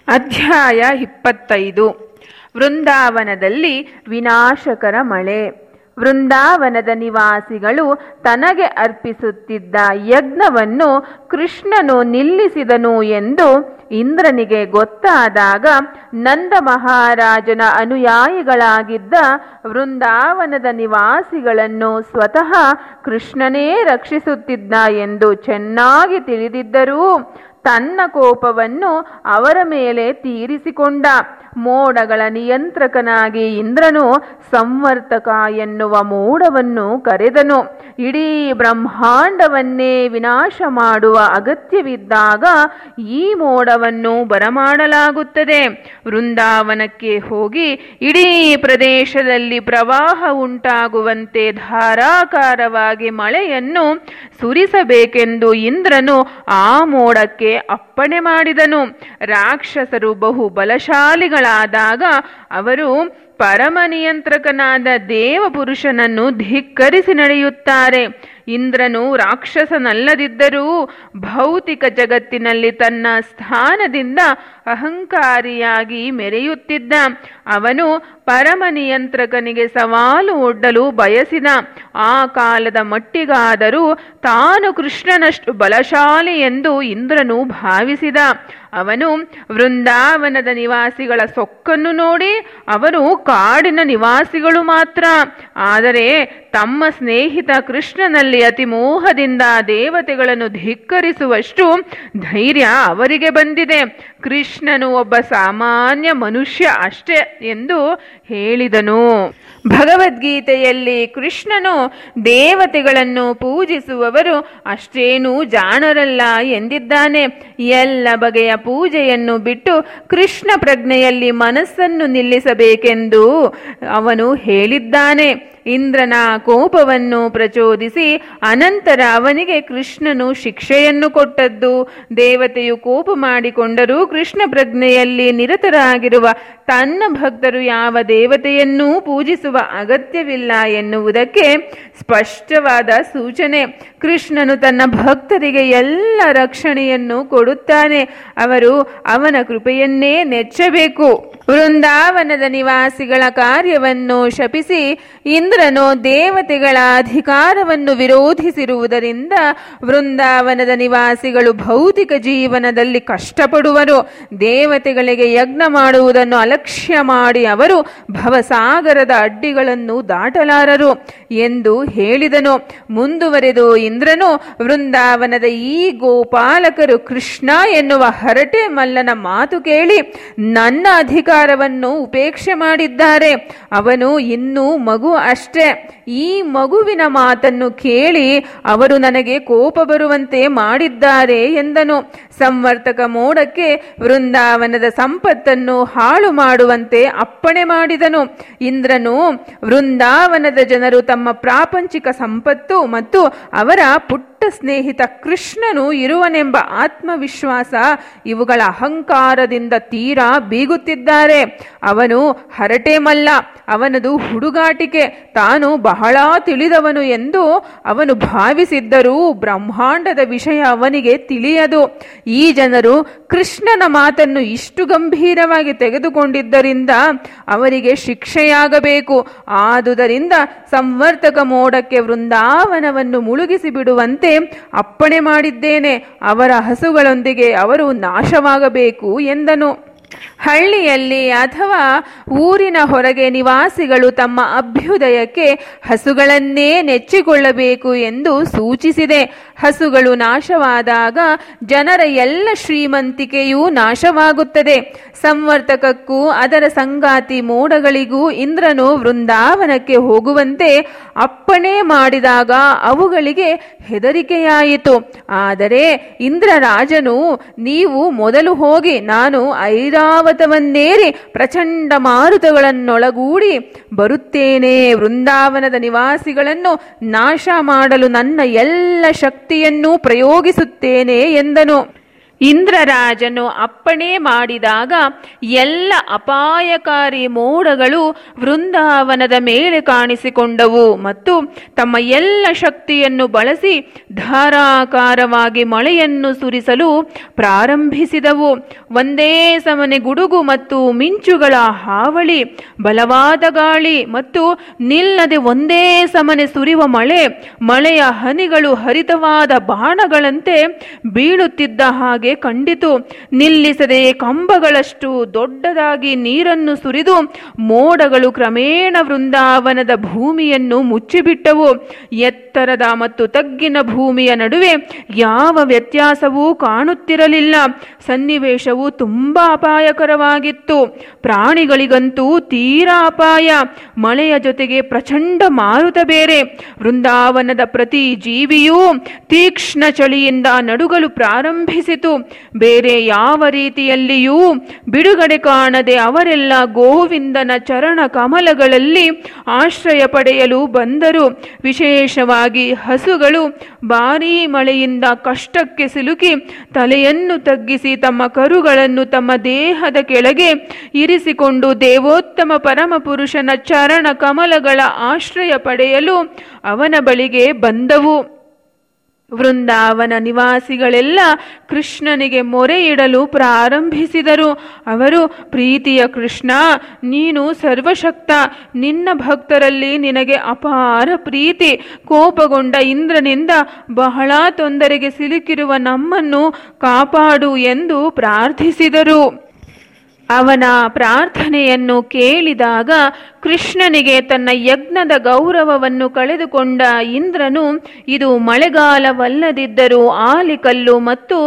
ಅಧ್ಯಾಯ ಇಪ್ಪತ್ತೈದು ವೃಂದಾವನದಲ್ಲಿ ವಿನಾಶಕರ ಮಳೆ ವೃಂದಾವನದ ನಿವಾಸಿಗಳು ತನಗೆ ಅರ್ಪಿಸುತ್ತಿದ್ದ ಯಜ್ಞವನ್ನು ಕೃಷ್ಣನು ನಿಲ್ಲಿಸಿದನು ಎಂದು ಇಂದ್ರನಿಗೆ ಗೊತ್ತಾದಾಗ ನಂದ ಮಹಾರಾಜನ ಅನುಯಾಯಿಗಳಾಗಿದ್ದ ವೃಂದಾವನದ ನಿವಾಸಿಗಳನ್ನು ಸ್ವತಃ ಕೃಷ್ಣನೇ ರಕ್ಷಿಸುತ್ತಿದ್ದ ಎಂದು ಚೆನ್ನಾಗಿ ತಿಳಿದಿದ್ದರೂ ತನ್ನ ಕೋಪವನ್ನು ಅವರ ಮೇಲೆ ತೀರಿಸಿಕೊಂಡ ಮೋಡಗಳ ನಿಯಂತ್ರಕನಾಗಿ ಇಂದ್ರನು ಸಂವರ್ತಕ ಎನ್ನುವ ಮೋಡವನ್ನು ಕರೆದನು ಇಡೀ ಬ್ರಹ್ಮಾಂಡವನ್ನೇ ವಿನಾಶ ಮಾಡುವ ಅಗತ್ಯವಿದ್ದಾಗ ಈ ಮೋಡವನ್ನು ಬರಮಾಡಲಾಗುತ್ತದೆ ವೃಂದಾವನಕ್ಕೆ ಹೋಗಿ ಇಡೀ ಪ್ರದೇಶದಲ್ಲಿ ಪ್ರವಾಹ ಉಂಟಾಗುವಂತೆ ಧಾರಾಕಾರವಾಗಿ ಮಳೆಯನ್ನು ಸುರಿಸಬೇಕೆಂದು ಇಂದ್ರನು ಆ ಮೋಡಕ್ಕೆ ಅಪ್ಪಣೆ ಮಾಡಿದನು ರಾಕ್ಷಸರು ಬಹು ಬಲಶಾಲಿಗಳಾದಾಗ ಅವರು ಪರಮ ನಿಯಂತ್ರಕನಾದ ದೇವಪುರುಷನನ್ನು ಧಿಕ್ಕರಿಸಿ ನಡೆಯುತ್ತಾರೆ ಇಂದ್ರನು ರಾಕ್ಷಸನಲ್ಲದಿದ್ದರೂ ಭೌತಿಕ ಜಗತ್ತಿನಲ್ಲಿ ತನ್ನ ಸ್ಥಾನದಿಂದ ಅಹಂಕಾರಿಯಾಗಿ ಮೆರೆಯುತ್ತಿದ್ದ ಅವನು ಪರಮ ನಿಯಂತ್ರಕನಿಗೆ ಸವಾಲು ಒಡ್ಡಲು ಬಯಸಿದ ಆ ಕಾಲದ ಮಟ್ಟಿಗಾದರೂ ತಾನು ಕೃಷ್ಣನಷ್ಟು ಬಲಶಾಲಿ ಎಂದು ಇಂದ್ರನು ಭಾವಿಸಿದ ಅವನು ವೃಂದಾವನದ ನಿವಾಸಿಗಳ ಸೊಕ್ಕನ್ನು ನೋಡಿ ಅವರು ಕಾಡಿನ ನಿವಾಸಿಗಳು ಮಾತ್ರ ಆದರೆ ತಮ್ಮ ಸ್ನೇಹಿತ ಕೃಷ್ಣನಲ್ಲಿ ಅತಿ ಮೋಹದಿಂದ ದೇವತೆಗಳನ್ನು ಧಿಕ್ಕರಿಸುವಷ್ಟು ಧೈರ್ಯ ಅವರಿಗೆ ಬಂದಿದೆ ಕೃಷ್ಣನು ಒಬ್ಬ ಸಾಮಾನ್ಯ ಮನುಷ್ಯ ಅಷ್ಟೇ ಎಂದು ಹೇಳಿದನು ಭಗವದ್ಗೀತೆಯಲ್ಲಿ ಕೃಷ್ಣನು ದೇವತೆಗಳನ್ನು ಪೂಜಿಸುವವರು ಅಷ್ಟೇನೂ ಜಾಣರಲ್ಲ ಎಂದಿದ್ದಾನೆ ಎಲ್ಲ ಬಗೆಯ ಪೂಜೆಯನ್ನು ಬಿಟ್ಟು ಕೃಷ್ಣ ಪ್ರಜ್ಞೆಯಲ್ಲಿ ಮನಸ್ಸನ್ನು ನಿಲ್ಲಿಸಬೇಕೆಂದು ಅವನು ಹೇಳಿದ್ದಾನೆ ಇಂದ್ರನ ಕೋಪವನ್ನು ಪ್ರಚೋದಿಸಿ ಅನಂತರ ಅವನಿಗೆ ಕೃಷ್ಣನು ಶಿಕ್ಷೆಯನ್ನು ಕೊಟ್ಟದ್ದು ದೇವತೆಯು ಕೋಪ ಮಾಡಿಕೊಂಡರೂ ಕೃಷ್ಣ ಪ್ರಜ್ಞೆಯಲ್ಲಿ ನಿರತರಾಗಿರುವ ತನ್ನ ಭಕ್ತರು ಯಾವ ದೇವತೆಯನ್ನೂ ಪೂಜಿಸುವ ಅಗತ್ಯವಿಲ್ಲ ಎನ್ನುವುದಕ್ಕೆ ಸ್ಪಷ್ಟವಾದ ಸೂಚನೆ ಕೃಷ್ಣನು ತನ್ನ ಭಕ್ತರಿಗೆ ಎಲ್ಲ ರಕ್ಷಣೆಯನ್ನು ಕೊಡುತ್ತಾನೆ ಅವರು ಅವನ ಕೃಪೆಯನ್ನೇ ನೆಚ್ಚಬೇಕು ವೃಂದಾವನದ ನಿವಾಸಿಗಳ ಕಾರ್ಯವನ್ನು ಶಪಿಸಿ ಇಂದ್ರನು ದೇವತೆಗಳ ಅಧಿಕಾರವನ್ನು ವಿರೋಧಿಸಿರುವುದರಿಂದ ವೃಂದಾವನದ ನಿವಾಸಿಗಳು ಭೌತಿಕ ಜೀವನದಲ್ಲಿ ಕಷ್ಟಪಡುವರು ದೇವತೆಗಳಿಗೆ ಯಜ್ಞ ಮಾಡುವುದನ್ನು ಅಲಕ್ಷ್ಯ ಮಾಡಿ ಅವರು ಭವಸಾಗರದ ಅಡ್ಡಿಗಳನ್ನು ದಾಟಲಾರರು ಎಂದು ಹೇಳಿದನು ಮುಂದುವರೆದು ಇಂದ್ರನು ವೃಂದಾವನದ ಈ ಗೋಪಾಲಕರು ಕೃಷ್ಣ ಎನ್ನುವ ಹರಟೆ ಮಲ್ಲನ ಮಾತು ಕೇಳಿ ನನ್ನ ಅಧಿಕಾರವನ್ನು ಉಪೇಕ್ಷೆ ಮಾಡಿದ್ದಾರೆ ಅವನು ಇನ್ನೂ ಮಗು ಅಷ್ಟೇ ಈ ಮಗುವಿನ ಮಾತನ್ನು ಕೇಳಿ ಅವರು ನನಗೆ ಕೋಪ ಬರುವಂತೆ ಮಾಡಿದ್ದಾರೆ ಎಂದನು ಸಂವರ್ತಕ ಮೋಡಕ್ಕೆ ವೃಂದಾವನದ ಸಂಪತ್ತನ್ನು ಹಾಳು ಮಾಡುವಂತೆ ಅಪ್ಪಣೆ ಮಾಡಿದನು ಇಂದ್ರನು ವೃಂದಾವನದ ಜನರು ತಮ್ಮ ಪ್ರಾಪಂಚಿಕ ಸಂಪತ್ತು ಮತ್ತು ಅವರ ಪುಟ್ಟ ಸ್ನೇಹಿತ ಕೃಷ್ಣನು ಇರುವನೆಂಬ ಆತ್ಮವಿಶ್ವಾಸ ಇವುಗಳ ಅಹಂಕಾರದಿಂದ ತೀರಾ ಬೀಗುತ್ತಿದ್ದಾರೆ ಅವನು ಹರಟೆ ಮಲ್ಲ ಅವನದು ಹುಡುಗಾಟಿಕೆ ತಾನು ಬಹಳ ತಿಳಿದವನು ಎಂದು ಅವನು ಭಾವಿಸಿದ್ದರೂ ಬ್ರಹ್ಮಾಂಡದ ವಿಷಯ ಅವನಿಗೆ ತಿಳಿಯದು ಈ ಜನರು ಕೃಷ್ಣನ ಮಾತನ್ನು ಇಷ್ಟು ಗಂಭೀರವಾಗಿ ತೆಗೆದುಕೊಂಡಿದ್ದರಿಂದ ಅವರಿಗೆ ಶಿಕ್ಷೆಯಾಗಬೇಕು ಆದುದರಿಂದ ಸಂವರ್ತಕ ಮೋಡಕ್ಕೆ ವೃಂದಾವನವನ್ನು ಮುಳುಗಿಸಿ ಬಿಡುವಂತೆ ಅಪ್ಪಣೆ ಮಾಡಿದ್ದೇನೆ ಅವರ ಹಸುಗಳೊಂದಿಗೆ ಅವರು ನಾಶವಾಗಬೇಕು ಎಂದನು ಹಳ್ಳಿಯಲ್ಲಿ ಅಥವಾ ಊರಿನ ಹೊರಗೆ ನಿವಾಸಿಗಳು ತಮ್ಮ ಅಭ್ಯುದಯಕ್ಕೆ ಹಸುಗಳನ್ನೇ ನೆಚ್ಚಿಕೊಳ್ಳಬೇಕು ಎಂದು ಸೂಚಿಸಿದೆ ಹಸುಗಳು ನಾಶವಾದಾಗ ಜನರ ಎಲ್ಲ ಶ್ರೀಮಂತಿಕೆಯೂ ನಾಶವಾಗುತ್ತದೆ ಸಂವರ್ತಕಕ್ಕೂ ಅದರ ಸಂಗಾತಿ ಮೋಡಗಳಿಗೂ ಇಂದ್ರನು ವೃಂದಾವನಕ್ಕೆ ಹೋಗುವಂತೆ ಅಪ್ಪಣೆ ಮಾಡಿದಾಗ ಅವುಗಳಿಗೆ ಹೆದರಿಕೆಯಾಯಿತು ಆದರೆ ಇಂದ್ರರಾಜನು ನೀವು ಮೊದಲು ಹೋಗಿ ನಾನು ಐರಾವತವನ್ನೇರಿ ಪ್ರಚಂಡ ಮಾರುತಗಳನ್ನೊಳಗೂಡಿ ಬರುತ್ತೇನೆ ವೃಂದಾವನದ ನಿವಾಸಿಗಳನ್ನು ನಾಶ ಮಾಡಲು ನನ್ನ ಎಲ್ಲ ಶಕ್ತಿಯನ್ನೂ ಪ್ರಯೋಗಿಸುತ್ತೇನೆ ಎಂದನು ಇಂದ್ರರಾಜನು ಅಪ್ಪಣೆ ಮಾಡಿದಾಗ ಎಲ್ಲ ಅಪಾಯಕಾರಿ ಮೋಡಗಳು ವೃಂದಾವನದ ಮೇಲೆ ಕಾಣಿಸಿಕೊಂಡವು ಮತ್ತು ತಮ್ಮ ಎಲ್ಲ ಶಕ್ತಿಯನ್ನು ಬಳಸಿ ಧಾರಾಕಾರವಾಗಿ ಮಳೆಯನ್ನು ಸುರಿಸಲು ಪ್ರಾರಂಭಿಸಿದವು ಒಂದೇ ಸಮನೆ ಗುಡುಗು ಮತ್ತು ಮಿಂಚುಗಳ ಹಾವಳಿ ಬಲವಾದ ಗಾಳಿ ಮತ್ತು ನಿಲ್ಲದೆ ಒಂದೇ ಸಮನೆ ಸುರಿಯುವ ಮಳೆ ಮಳೆಯ ಹನಿಗಳು ಹರಿತವಾದ ಬಾಣಗಳಂತೆ ಬೀಳುತ್ತಿದ್ದ ಹಾಗೆ ಕಂಡಿತು ನಿಲ್ಲಿಸದೆ ಕಂಬಗಳಷ್ಟು ದೊಡ್ಡದಾಗಿ ನೀರನ್ನು ಸುರಿದು ಮೋಡಗಳು ಕ್ರಮೇಣ ವೃಂದಾವನದ ಭೂಮಿಯನ್ನು ಮುಚ್ಚಿಬಿಟ್ಟವು ಎತ್ತರದ ಮತ್ತು ತಗ್ಗಿನ ಭೂಮಿಯ ನಡುವೆ ಯಾವ ವ್ಯತ್ಯಾಸವೂ ಕಾಣುತ್ತಿರಲಿಲ್ಲ ಸನ್ನಿವೇಶವು ತುಂಬಾ ಅಪಾಯಕರವಾಗಿತ್ತು ಪ್ರಾಣಿಗಳಿಗಂತೂ ತೀರಾ ಅಪಾಯ ಮಳೆಯ ಜೊತೆಗೆ ಪ್ರಚಂಡ ಮಾರುತ ಬೇರೆ ವೃಂದಾವನದ ಪ್ರತಿ ಜೀವಿಯೂ ತೀಕ್ಷ್ಣ ಚಳಿಯಿಂದ ನಡುಗಲು ಪ್ರಾರಂಭಿಸಿತು ಬೇರೆ ಯಾವ ರೀತಿಯಲ್ಲಿಯೂ ಬಿಡುಗಡೆ ಕಾಣದೆ ಅವರೆಲ್ಲ ಗೋವಿಂದನ ಚರಣ ಕಮಲಗಳಲ್ಲಿ ಆಶ್ರಯ ಪಡೆಯಲು ಬಂದರು ವಿಶೇಷವಾಗಿ ಹಸುಗಳು ಭಾರೀ ಮಳೆಯಿಂದ ಕಷ್ಟಕ್ಕೆ ಸಿಲುಕಿ ತಲೆಯನ್ನು ತಗ್ಗಿಸಿ ತಮ್ಮ ಕರುಗಳನ್ನು ತಮ್ಮ ದೇಹದ ಕೆಳಗೆ ಇರಿಸಿಕೊಂಡು ದೇವೋತ್ತಮ ಪರಮಪುರುಷನ ಚರಣ ಕಮಲಗಳ ಆಶ್ರಯ ಪಡೆಯಲು ಅವನ ಬಳಿಗೆ ಬಂದವು ವೃಂದಾವನ ನಿವಾಸಿಗಳೆಲ್ಲ ಕೃಷ್ಣನಿಗೆ ಮೊರೆ ಇಡಲು ಪ್ರಾರಂಭಿಸಿದರು ಅವರು ಪ್ರೀತಿಯ ಕೃಷ್ಣ ನೀನು ಸರ್ವಶಕ್ತ ನಿನ್ನ ಭಕ್ತರಲ್ಲಿ ನಿನಗೆ ಅಪಾರ ಪ್ರೀತಿ ಕೋಪಗೊಂಡ ಇಂದ್ರನಿಂದ ಬಹಳ ತೊಂದರೆಗೆ ಸಿಲುಕಿರುವ ನಮ್ಮನ್ನು ಕಾಪಾಡು ಎಂದು ಪ್ರಾರ್ಥಿಸಿದರು ಅವನ ಪ್ರಾರ್ಥನೆಯನ್ನು ಕೇಳಿದಾಗ ಕೃಷ್ಣನಿಗೆ ತನ್ನ ಯಜ್ಞದ ಗೌರವವನ್ನು ಕಳೆದುಕೊಂಡ ಇಂದ್ರನು ಇದು ಮಳೆಗಾಲವಲ್ಲದಿದ್ದರೂ ಆಲಿಕಲ್ಲು ಮತ್ತು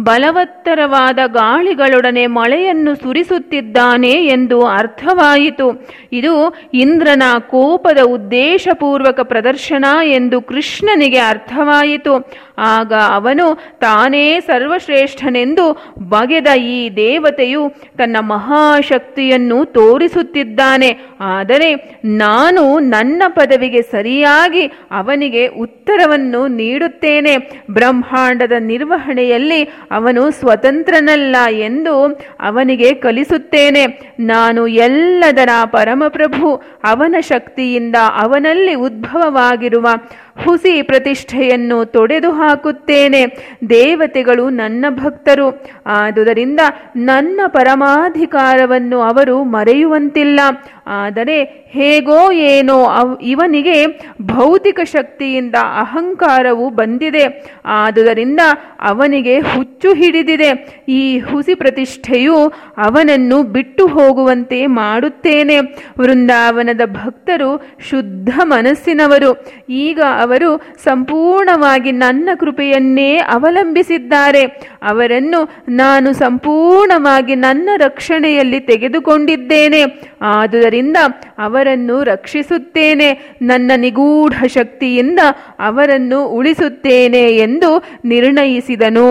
ಬಲವತ್ತರವಾದ ಗಾಳಿಗಳೊಡನೆ ಮಳೆಯನ್ನು ಸುರಿಸುತ್ತಿದ್ದಾನೆ ಎಂದು ಅರ್ಥವಾಯಿತು ಇದು ಇಂದ್ರನ ಕೋಪದ ಉದ್ದೇಶಪೂರ್ವಕ ಪ್ರದರ್ಶನ ಎಂದು ಕೃಷ್ಣನಿಗೆ ಅರ್ಥವಾಯಿತು ಆಗ ಅವನು ತಾನೇ ಸರ್ವಶ್ರೇಷ್ಠನೆಂದು ಬಗೆದ ಈ ದೇವತೆಯು ತನ್ನ ಮಹಾಶಕ್ತಿಯನ್ನು ತೋರಿಸುತ್ತಿದ್ದಾನೆ ಆದರೆ ನಾನು ನನ್ನ ಪದವಿಗೆ ಸರಿಯಾಗಿ ಅವನಿಗೆ ಉತ್ತರವನ್ನು ನೀಡುತ್ತೇನೆ ಬ್ರಹ್ಮಾಂಡದ ನಿರ್ವಹಣೆಯಲ್ಲಿ ಅವನು ಸ್ವತಂತ್ರನಲ್ಲ ಎಂದು ಅವನಿಗೆ ಕಲಿಸುತ್ತೇನೆ ನಾನು ಎಲ್ಲದರ ಪರಮಪ್ರಭು ಅವನ ಶಕ್ತಿಯಿಂದ ಅವನಲ್ಲಿ ಉದ್ಭವವಾಗಿರುವ ಹುಸಿ ಪ್ರತಿಷ್ಠೆಯನ್ನು ತೊಡೆದು ಹಾಕುತ್ತೇನೆ ದೇವತೆಗಳು ನನ್ನ ಭಕ್ತರು ಆದುದರಿಂದ ನನ್ನ ಪರಮಾಧಿಕಾರವನ್ನು ಅವರು ಮರೆಯುವಂತಿಲ್ಲ ಆದರೆ ಹೇಗೋ ಏನೋ ಅವ್ ಇವನಿಗೆ ಭೌತಿಕ ಶಕ್ತಿಯಿಂದ ಅಹಂಕಾರವು ಬಂದಿದೆ ಆದುದರಿಂದ ಅವನಿಗೆ ಹುಚ್ಚು ಹಿಡಿದಿದೆ ಈ ಹುಸಿ ಪ್ರತಿಷ್ಠೆಯು ಅವನನ್ನು ಬಿಟ್ಟು ಹೋಗುವಂತೆ ಮಾಡುತ್ತೇನೆ ವೃಂದಾವನದ ಭಕ್ತರು ಶುದ್ಧ ಮನಸ್ಸಿನವರು ಈಗ ಅವರು ಸಂಪೂರ್ಣವಾಗಿ ನನ್ನ ಕೃಪೆಯನ್ನೇ ಅವಲಂಬಿಸಿದ್ದಾರೆ ಅವರನ್ನು ನಾನು ಸಂಪೂರ್ಣವಾಗಿ ನನ್ನ ರಕ್ಷಣೆಯಲ್ಲಿ ತೆಗೆದುಕೊಂಡಿದ್ದೇನೆ ಆದುದರಿಂದ ಅವರನ್ನು ರಕ್ಷಿಸುತ್ತೇನೆ ನನ್ನ ನಿಗೂಢ ಶಕ್ತಿಯಿಂದ ಅವರನ್ನು ಉಳಿಸುತ್ತೇನೆ ಎಂದು ನಿರ್ಣಯಿಸಿದನು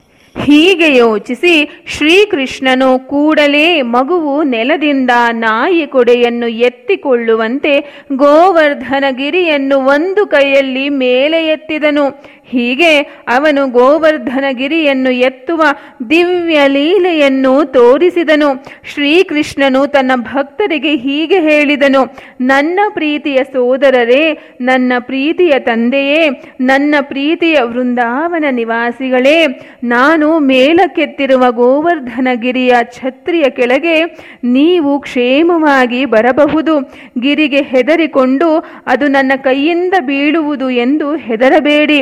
ಹೀಗೆ ಯೋಚಿಸಿ ಶ್ರೀಕೃಷ್ಣನು ಕೂಡಲೇ ಮಗುವು ನೆಲದಿಂದ ನಾಯಿ ಕೊಡೆಯನ್ನು ಎತ್ತಿಕೊಳ್ಳುವಂತೆ ಗೋವರ್ಧನ ಗಿರಿಯನ್ನು ಒಂದು ಕೈಯಲ್ಲಿ ಮೇಲೆ ಎತ್ತಿದನು ಹೀಗೆ ಅವನು ಗೋವರ್ಧನ ಗಿರಿಯನ್ನು ಎತ್ತುವ ದಿವ್ಯ ಲೀಲೆಯನ್ನು ತೋರಿಸಿದನು ಶ್ರೀಕೃಷ್ಣನು ತನ್ನ ಭಕ್ತರಿಗೆ ಹೀಗೆ ಹೇಳಿದನು ನನ್ನ ಪ್ರೀತಿಯ ಸೋದರರೇ ನನ್ನ ಪ್ರೀತಿಯ ತಂದೆಯೇ ನನ್ನ ಪ್ರೀತಿಯ ವೃಂದಾವನ ನಿವಾಸಿಗಳೇ ನಾನು ಮೇಲಕ್ಕೆತ್ತಿರುವ ಗೋವರ್ಧನ ಗಿರಿಯ ಛತ್ರಿಯ ಕೆಳಗೆ ನೀವು ಕ್ಷೇಮವಾಗಿ ಬರಬಹುದು ಗಿರಿಗೆ ಹೆದರಿಕೊಂಡು ಅದು ನನ್ನ ಕೈಯಿಂದ ಬೀಳುವುದು ಎಂದು ಹೆದರಬೇಡಿ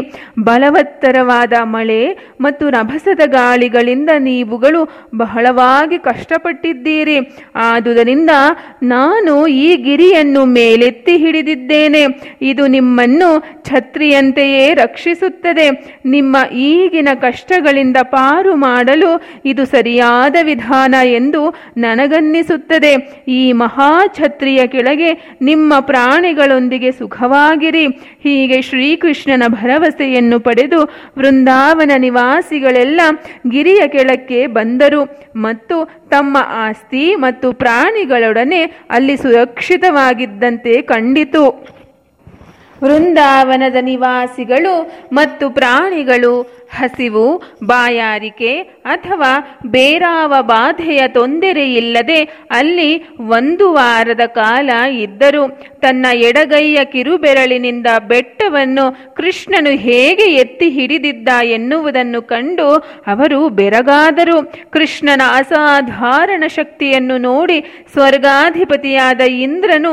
ಬಲವತ್ತರವಾದ ಮಳೆ ಮತ್ತು ರಭಸದ ಗಾಳಿಗಳಿಂದ ನೀವುಗಳು ಬಹಳವಾಗಿ ಕಷ್ಟಪಟ್ಟಿದ್ದೀರಿ ಆದುದರಿಂದ ನಾನು ಈ ಗಿರಿಯನ್ನು ಮೇಲೆತ್ತಿ ಹಿಡಿದಿದ್ದೇನೆ ಇದು ನಿಮ್ಮನ್ನು ಛತ್ರಿಯಂತೆಯೇ ರಕ್ಷಿಸುತ್ತದೆ ನಿಮ್ಮ ಈಗಿನ ಕಷ್ಟಗಳಿಂದ ಪಾರು ಮಾಡಲು ಇದು ಸರಿಯಾದ ವಿಧಾನ ಎಂದು ನನಗನ್ನಿಸುತ್ತದೆ ಈ ಮಹಾಛತ್ರಿಯ ಕೆಳಗೆ ನಿಮ್ಮ ಪ್ರಾಣಿಗಳೊಂದಿಗೆ ಸುಖವಾಗಿರಿ ಹೀಗೆ ಶ್ರೀಕೃಷ್ಣನ ಭರವಸೆಯನ್ನು ಪಡೆದು ವೃಂದಾವನ ನಿವಾಸಿಗಳೆಲ್ಲ ಗಿರಿಯ ಕೆಳಕ್ಕೆ ಬಂದರು ಮತ್ತು ತಮ್ಮ ಆಸ್ತಿ ಮತ್ತು ಪ್ರಾಣಿಗಳೊಡನೆ ಅಲ್ಲಿ ಸುರಕ್ಷಿತವಾಗಿದ್ದಂತೆ ಕಂಡಿತು ವೃಂದಾವನದ ನಿವಾಸಿಗಳು ಮತ್ತು ಪ್ರಾಣಿಗಳು ಹಸಿವು ಬಾಯಾರಿಕೆ ಅಥವಾ ಬೇರಾವ ಬಾಧೆಯ ತೊಂದರೆ ಇಲ್ಲದೆ ಅಲ್ಲಿ ಒಂದು ವಾರದ ಕಾಲ ಇದ್ದರು ತನ್ನ ಎಡಗೈಯ ಕಿರುಬೆರಳಿನಿಂದ ಬೆಟ್ಟವನ್ನು ಕೃಷ್ಣನು ಹೇಗೆ ಎತ್ತಿ ಹಿಡಿದಿದ್ದ ಎನ್ನುವುದನ್ನು ಕಂಡು ಅವರು ಬೆರಗಾದರು ಕೃಷ್ಣನ ಅಸಾಧಾರಣ ಶಕ್ತಿಯನ್ನು ನೋಡಿ ಸ್ವರ್ಗಾಧಿಪತಿಯಾದ ಇಂದ್ರನು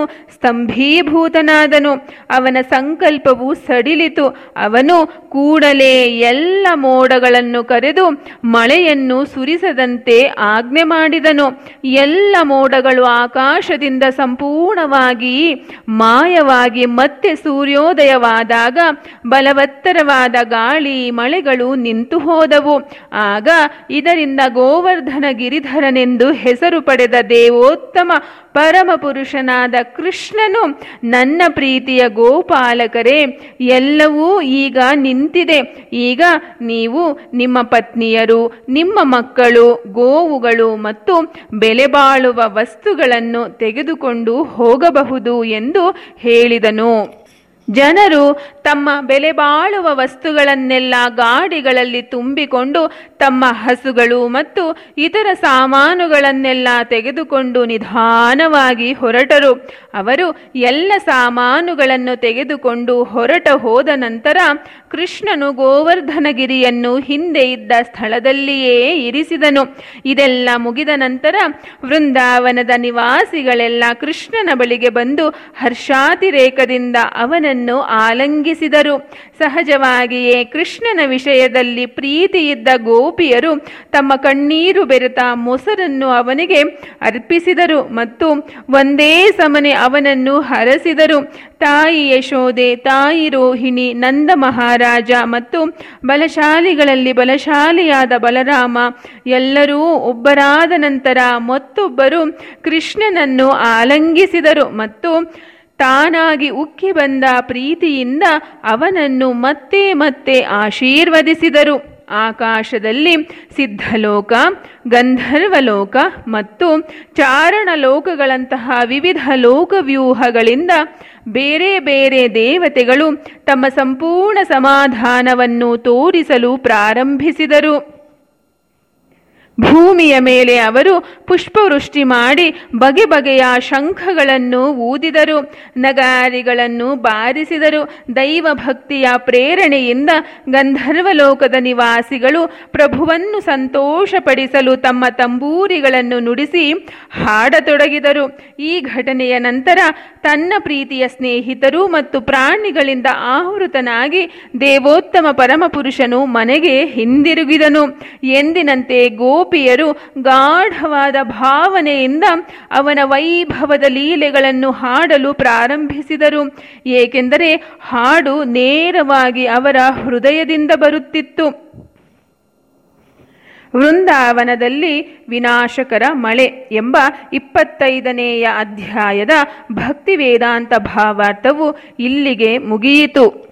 ಸ್ತಂಭೀಭೂತನಾದನು ಅವನ ಸಂಕಲ್ಪವು ಸಡಿಲಿತು ಅವನು ಕೂಡಲೇ ಎಲ್ಲ ಮೋಡಗಳನ್ನು ಕರೆದು ಮಳೆಯನ್ನು ಸುರಿಸದಂತೆ ಆಜ್ಞೆ ಮಾಡಿದನು ಎಲ್ಲ ಮೋಡಗಳು ಆಕಾಶದಿಂದ ಸಂಪೂರ್ಣವಾಗಿ ಮಾಯವಾಗಿ ಮತ್ತೆ ಸೂರ್ಯೋದಯವಾದಾಗ ಬಲವತ್ತರವಾದ ಗಾಳಿ ಮಳೆಗಳು ನಿಂತು ಹೋದವು ಆಗ ಇದರಿಂದ ಗೋವರ್ಧನ ಗಿರಿಧರನೆಂದು ಹೆಸರು ಪಡೆದ ದೇವೋತ್ತಮ ಪರಮಪುರುಷನಾದ ಕೃಷ್ಣನು ನನ್ನ ಪ್ರೀತಿಯ ಗೋಪಾಲಕರೇ ಎಲ್ಲವೂ ಈಗ ನಿಂತಿದೆ ಈಗ ನೀವು ನಿಮ್ಮ ಪತ್ನಿಯರು ನಿಮ್ಮ ಮಕ್ಕಳು ಗೋವುಗಳು ಮತ್ತು ಬೆಲೆ ಬಾಳುವ ವಸ್ತುಗಳನ್ನು ತೆಗೆದುಕೊಂಡು ಹೋಗಬಹುದು ಎಂದು ಹೇಳಿದನು ಜನರು ತಮ್ಮ ಬೆಲೆ ಬಾಳುವ ವಸ್ತುಗಳನ್ನೆಲ್ಲ ಗಾಡಿಗಳಲ್ಲಿ ತುಂಬಿಕೊಂಡು ತಮ್ಮ ಹಸುಗಳು ಮತ್ತು ಇತರ ಸಾಮಾನುಗಳನ್ನೆಲ್ಲ ತೆಗೆದುಕೊಂಡು ನಿಧಾನವಾಗಿ ಹೊರಟರು ಅವರು ಎಲ್ಲ ಸಾಮಾನುಗಳನ್ನು ತೆಗೆದುಕೊಂಡು ಹೊರಟ ಹೋದ ನಂತರ ಕೃಷ್ಣನು ಗೋವರ್ಧನಗಿರಿಯನ್ನು ಹಿಂದೆ ಇದ್ದ ಸ್ಥಳದಲ್ಲಿಯೇ ಇರಿಸಿದನು ಇದೆಲ್ಲ ಮುಗಿದ ನಂತರ ವೃಂದಾವನದ ನಿವಾಸಿಗಳೆಲ್ಲ ಕೃಷ್ಣನ ಬಳಿಗೆ ಬಂದು ಹರ್ಷಾತಿರೇಕದಿಂದ ಅವನನ್ನು ಆಲಂಗಿಸಿದರು ಸಹಜವಾಗಿಯೇ ಕೃಷ್ಣನ ವಿಷಯದಲ್ಲಿ ಪ್ರೀತಿಯಿದ್ದ ಗೋಪಿಯರು ತಮ್ಮ ಕಣ್ಣೀರು ಬೆರೆತ ಮೊಸರನ್ನು ಅವನಿಗೆ ಅರ್ಪಿಸಿದರು ಮತ್ತು ಒಂದೇ ಸಮನೆ ಅವನನ್ನು ಹರಸಿದರು ತಾಯಿ ಯಶೋದೆ ತಾಯಿ ರೋಹಿಣಿ ನಂದ ಮಹಾರಾಜ ಮತ್ತು ಬಲಶಾಲಿಗಳಲ್ಲಿ ಬಲಶಾಲಿಯಾದ ಬಲರಾಮ ಎಲ್ಲರೂ ಒಬ್ಬರಾದ ನಂತರ ಮತ್ತೊಬ್ಬರು ಕೃಷ್ಣನನ್ನು ಆಲಂಗಿಸಿದರು ಮತ್ತು ತಾನಾಗಿ ಉಕ್ಕಿ ಬಂದ ಪ್ರೀತಿಯಿಂದ ಅವನನ್ನು ಮತ್ತೆ ಮತ್ತೆ ಆಶೀರ್ವದಿಸಿದರು ಆಕಾಶದಲ್ಲಿ ಸಿದ್ಧಲೋಕ ಗಂಧರ್ವಲೋಕ ಮತ್ತು ಚಾರಣಲೋಕಗಳಂತಹ ವಿವಿಧ ಲೋಕವ್ಯೂಹಗಳಿಂದ ಬೇರೆ ಬೇರೆ ದೇವತೆಗಳು ತಮ್ಮ ಸಂಪೂರ್ಣ ಸಮಾಧಾನವನ್ನು ತೋರಿಸಲು ಪ್ರಾರಂಭಿಸಿದರು ಭೂಮಿಯ ಮೇಲೆ ಅವರು ಪುಷ್ಪವೃಷ್ಟಿ ಮಾಡಿ ಬಗೆ ಬಗೆಯ ಶಂಖಗಳನ್ನು ಊದಿದರು ನಗಾರಿಗಳನ್ನು ಬಾರಿಸಿದರು ದೈವ ಭಕ್ತಿಯ ಪ್ರೇರಣೆಯಿಂದ ಗಂಧರ್ವಲೋಕದ ನಿವಾಸಿಗಳು ಪ್ರಭುವನ್ನು ಸಂತೋಷಪಡಿಸಲು ತಮ್ಮ ತಂಬೂರಿಗಳನ್ನು ನುಡಿಸಿ ಹಾಡತೊಡಗಿದರು ಈ ಘಟನೆಯ ನಂತರ ತನ್ನ ಪ್ರೀತಿಯ ಸ್ನೇಹಿತರು ಮತ್ತು ಪ್ರಾಣಿಗಳಿಂದ ಆವೃತನಾಗಿ ದೇವೋತ್ತಮ ಪರಮಪುರುಷನು ಮನೆಗೆ ಹಿಂದಿರುಗಿದನು ಎಂದಿನಂತೆ ಗೋಪಿಯರು ಗಾಢವಾದ ಭಾವನೆಯಿಂದ ಅವನ ವೈಭವದ ಲೀಲೆಗಳನ್ನು ಹಾಡಲು ಪ್ರಾರಂಭಿಸಿದರು ಏಕೆಂದರೆ ಹಾಡು ನೇರವಾಗಿ ಅವರ ಹೃದಯದಿಂದ ಬರುತ್ತಿತ್ತು ವೃಂದಾವನದಲ್ಲಿ ವಿನಾಶಕರ ಮಳೆ ಎಂಬ ಇಪ್ಪತ್ತೈದನೆಯ ಅಧ್ಯಾಯದ ಭಕ್ತಿ ವೇದಾಂತ ಭಾವಾರ್ಥವು ಇಲ್ಲಿಗೆ ಮುಗಿಯಿತು